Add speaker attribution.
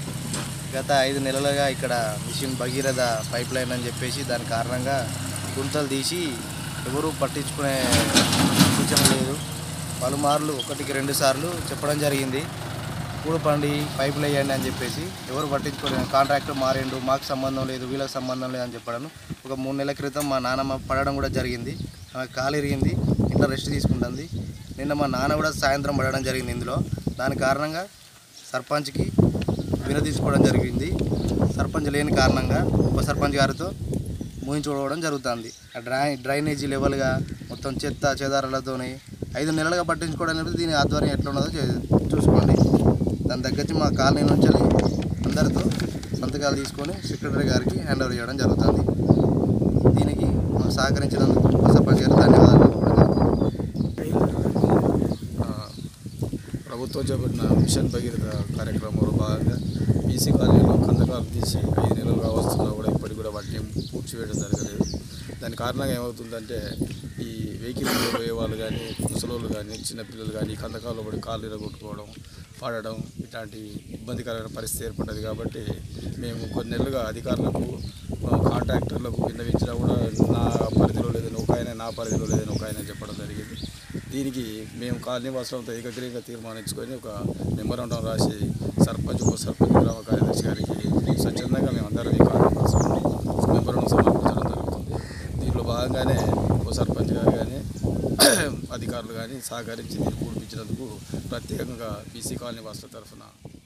Speaker 1: గత ఐదు నెలలుగా ఇక్కడ మిషన్ భగీరథ పైప్ లైన్ అని చెప్పేసి దాని కారణంగా గుంతలు తీసి ఎవరు పట్టించుకునే సూచన లేదు పలుమార్లు ఒకటికి రెండు సార్లు చెప్పడం జరిగింది కూడపండి పైపులు వేయండి అని చెప్పేసి ఎవరు పట్టించుకోలేదు కాంట్రాక్టర్ మారిండు మాకు సంబంధం లేదు వీళ్ళకి సంబంధం లేదు అని చెప్పడం ఒక మూడు నెలల క్రితం మా నాన్నమ్మ పడడం కూడా జరిగింది ఆమె కాలు ఇరిగింది ఇంట్లో రెస్ట్ తీసుకుంటుంది నిన్న మా నాన్న కూడా సాయంత్రం పడడం జరిగింది ఇందులో దాని కారణంగా సర్పంచ్కి వినతీసుకోవడం జరిగింది సర్పంచ్ లేని కారణంగా ఉప సర్పంచ్ గారితో ముగించుకోవడం జరుగుతుంది ఆ డ్రై డ్రైనేజీ లెవెల్గా మొత్తం చెత్త చెదారాలతోని ఐదు నెలలుగా పట్టించుకోవడం అనేది దీని ఆధ్వర్యం ఎట్లా ఉన్నదో చే- చూసుకోండి దాని దగ్గర మా కాలనీ నుంచి అందరితో సంతకాలు తీసుకొని సెక్రటరీ గారికి హ్యాండ్ ఓవర్ చేయడం జరుగుతుంది దీనికి మాకు సహకరించినందుకు ఉప సర్పంచ్ గారికి ధన్యవాదాలు
Speaker 2: ఆ, ప్రభుత్వం చేపట్టిన మిషన్ భగీరథ కార్యక్రమంలో భాగంగా బీసీ కాలనీలో కందకాలు తీసి ఐదు నెలలుగా వస్తున్నా కూడా ఇప్పటికి కూడా వాటిని పూడ్చివేయడం జరగలేదు దాని కారణంగా ఏమవుతుందంటే ఈ వెహికల్ మీద పోయే వాళ్ళు కానీ ముసలోళ్ళు కానీ చిన్నపిల్లలు కానీ కందకాల్లో పడి కాళ్ళు ఇరగొట్టుకోవడం పడడం ఇట్లాంటి ఇబ్బందికరమైన పరిస్థితి ఏర్పడ్డది కాబట్టి మేము కొన్ని నెలలుగా అధికారులకు ఆ, కాంట్రాక్టర్లకు విన్నవించినా కూడా నా పరిధిలో లేదని ఒక ఆయన నా పరిధిలో లేదని ఒక ఆయన చెప్పడం జరిగింది దీనికి మేము కాలనీ వాసులతో ఏకగ్రీయంగా తీర్మానించుకొని ఒక మెమోరాండం రాసి సర్పంచ్ ఉప సర్పంచ్ గ్రామ కార్యదర్శి గారికి స్వచ్ఛందంగా మేము అందరం ఈ కాలనీ వాసులు మెమోరాండం సమర్పించడం జరుగుతుంది దీంట్లో భాగంగానే ఉప సర్పంచ్ గారు కానీ అధికారులు కానీ సహకరించి దీన్ని పూర్పించినందుకు ప్రత్యేకంగా బీసీ కాలనీ వాసుల తరఫున